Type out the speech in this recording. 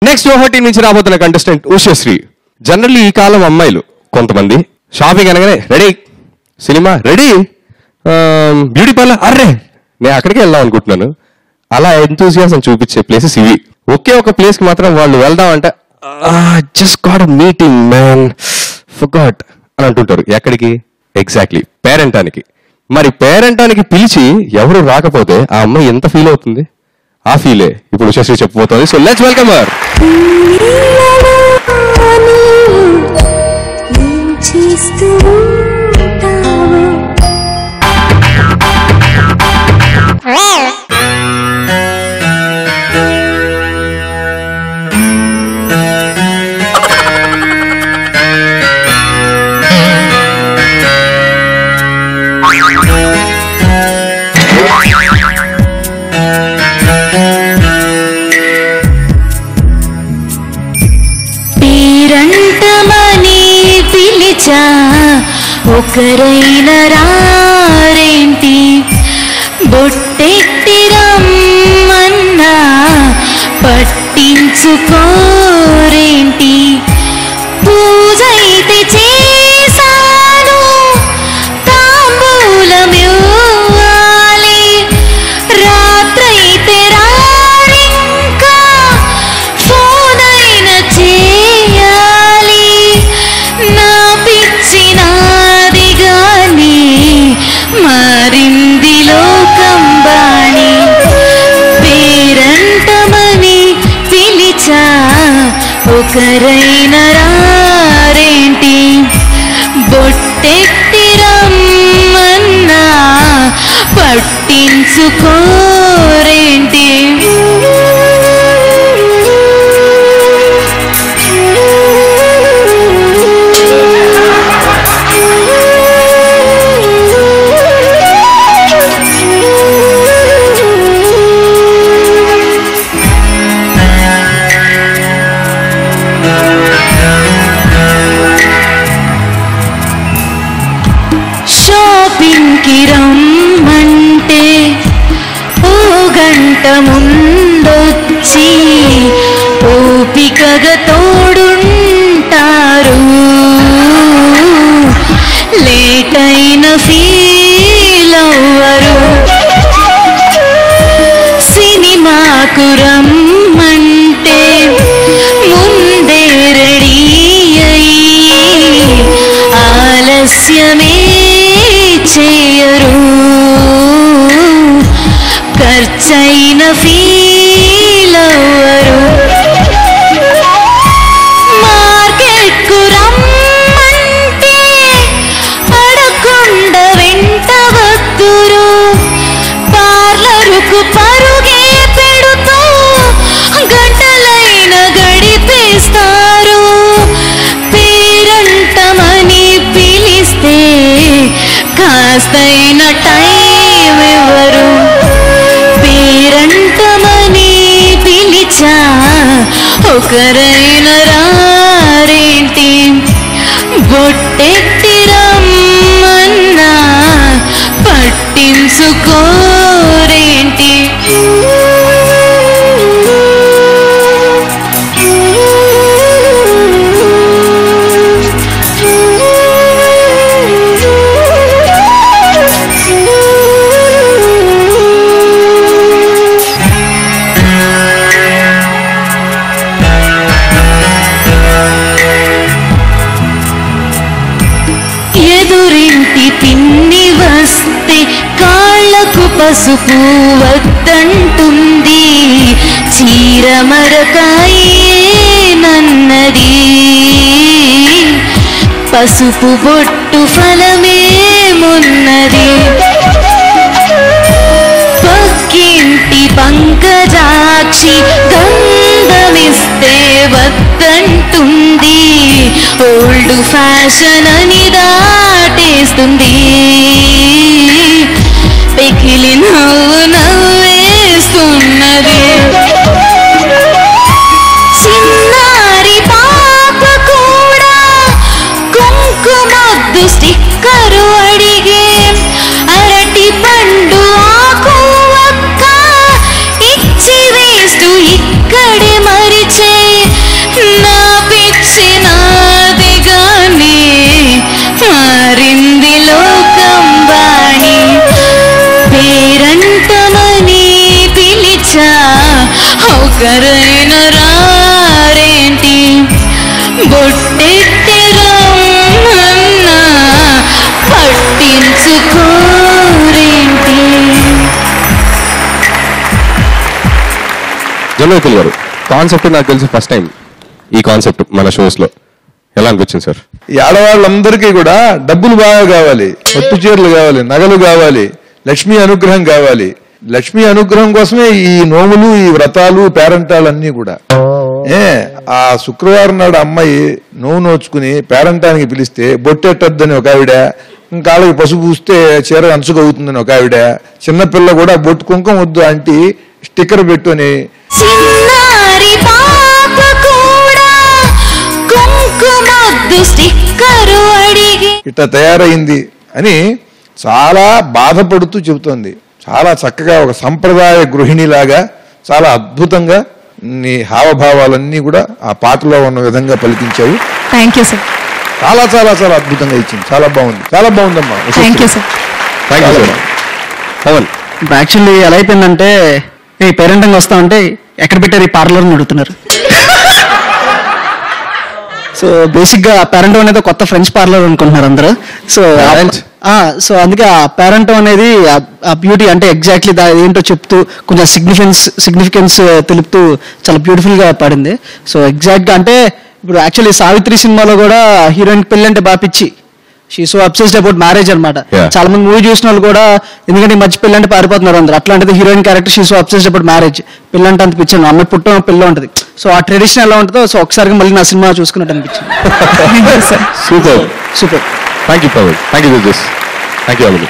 Next ఓహటి నుంచి రాబోతున్న contestant Ushasri generally ఈ కాలం అమ్మాయిలు కొంతమంది షాపింగ్ అనగానే ready cinema ready beauty parlour అర్రే నేను అక్కడికి వెళ్దాం అనుకుంటున్నాను అలా ఎంతూసియాసం చూపించే ప్లేసెస్ ఇవి ఒకే ఒక ప్లేస్ కి మాత్రం వాళ్ళు వెళ్దాం అంటే just got meeting man forgot అని అంటుంటారు ఎక్కడికి ఎగ్జాక్ట్లీ పేరెంటానికి మరి పేరెంటానికి పిలిచి ఎవరు రాకపోతే ఆ అమ్మాయి ఎంత ఫీల్ అవుతుంది ఆ ఫీలే ఇప్పుడు ఉషశ్రీ చెప్పబోతోంది సో లెట్స్ వెల్కమ్ హర్ ఏం చేస్తూ ఉంటావు పేరంటమని పిలిచా ఒకరైన రారేంటి బొట్టెట్టి రమ్మన్నా పట్టించుకోరేంటి పూజైతే చేశాను తాంబూలమివ్వాలి రాత్రైతే రారింకా ఫోన్ అయినా చేయాలి నా పిచ్చి నాది గాని మారింది లోకం బాణి పేరంటమని పిలిచా ఒకరైన రారేంటి బొట్టెట్టి రమ్మన్నా పట్టించుకోరేంటి షాపింగ్ కి రమ్మంటే ఓ గంట ముందొచ్చి ఓపికగా తోడుంటారు లేట్ అయిన ఫీల్ అవ్వరు సినిమాకు రమ్మంటే ముందే రెడీ అయ్యి ఆలస్యమే చేయరు ఖర్చైన ఫీల్ అవ్వరు మార్కెట్కు రమ్మంటే అడగకుండా వెంట వద్దురు పార్లరుకు పరుగే పెడుతూ గంటలైన గడిపేస్తారు పేరంటమని పిలిస్తే కాస్తైన టైం ఇవ్వరు పేరంటమని పిలిచా ఒకరైన రారేంటి బొట్టెట్టి రమ్మన్నా పట్టించుకోరేంటి ఎదురింటి పిన్ని వస్తే కాళ్ళకు పసుపు వద్దంటుంది చీర మరకాయేనన్నది పసుపు బొట్టు ఫలమేమున్నది పక్కింటి పంకజాక్షి గంధమిస్తే వద్దంటుంది ఓల్డ్ ఫ్యాషన్ అని దాటేస్తుంది పెకిలి నవ్వు నవ్వేస్తున్నది చిన్నారి పాప కూడా కుంకుమొద్దు స్టిక్కరు అడిగే అరటి పండు ఆకు ఒక్క ఇచ్చి వేస్తూ ఇక్కడే మరిచే ఒక్కరైన రారేంటి బొట్టెత్తి రమ్మన్నా పట్టించుకోరేంటి జనరల్ గారు కాన్సెప్ట్ నాకు తెలిసి ఫస్ట్ టైం ఈ కాన్సెప్ట్ మన షోస్ లో ఎలా అనిపించింది సార్ ఈ ఆడవాళ్ళందరికీ కూడా డబ్బులు బాగా కావాలి పట్టు చీరలు కావాలి నగలు కావాలి లక్ష్మీ అనుగ్రహం కావాలి లక్ష్మీ అనుగ్రహం కోసమే ఈ నోములు ఈ వ్రతాలు పేరంటాలు అన్ని కూడా ఏ ఆ శుక్రవారం నాడు అమ్మాయి నోవు నోచుకుని పేరంటానికి పిలిస్తే బొట్టెట్టద్దని ఒక ఆవిడ కాళ్ళకి పసుపు పూస్తే చీర అంచుకవుతుందని ఒక ఆవిడ చిన్నపిల్ల కూడా బొట్టు కుంకం వద్దు అంటే స్టిక్కర్ పెట్టుని చిన్నారి పాప కూడా కుంకుమద్దు స్టిక్కరు అడిగి ఇట్లా తయారైంది అని చాలా బాధపడుతూ చెబుతోంది చాలా చక్కగా ఒక సంప్రదాయ గృహిణిలాగా చాలా అద్భుతంగా నీ హావభావాలన్నీ కూడా ఆ పాటలో ఉన్న విధంగా పలికించావు థ్యాంక్ యూ సార్ చాలా చాలా చాలా అద్భుతంగా ఇచ్చింది చాలా బాగుంది చాలా బాగుందమ్మా thank you sir thank you sir Pavan ఇప్పుడు యాక్చువల్లీ ఎలా అయిపోయిందంటే ఈ పేరెంటింగ్ వస్తా ఉంటే ఎక్కడ పెట్టారు ఈ పార్లర్ అని అడుగుతున్నారు సో బేసిక్ గా పేరెంట్ అనేది ఒక కొత్త ఫ్రెంచ్ పార్లర్ అనుకుంటున్నారు అందరూ సో Parent? సో అందుకే ఆ పేరెంట్ అనేది ఆ- ఆ బ్యూటీ అంటే ఎగ్జాక్ట్లీ దా ఏంటో చెప్తూ కొంచెం సిగ్నిఫికెన్స్ సిగ్నిఫికెన్స్ తెలుపుతూ చాలా బ్యూటిఫుల్ గా పాడింది సో ఎగ్జాక్ట్ గా అంటే ఇప్పుడు యాక్చువల్లీ సావిత్రి సినిమాలో కూడా హీరోయిన్ పెళ్ళి అంటే బాపిచ్చి she so obsessed about marriage అనమాట Yeah. చాలా మంది మూవీ చూసిన వాళ్ళు కూడా ఎందుకంటే ఈ మధ్య పెళ్ళి అంటే పారిపోతున్నారు అందరు అట్లాంటిది heroine character she so obsessed about marriage పెళ్ళి అంటే అంత పిచ్చాను అమ్మాయి పుట్టడం పెళ్ళి ఉంటుంది సో ఆ ట్రెడిషన్ ఎలా ఉంటుందో సో ఒకసారి మళ్ళీ నా సినిమా చూసుకున్నట్టు అనిపించింది super super thank you Pavan thank you judges thank you Amini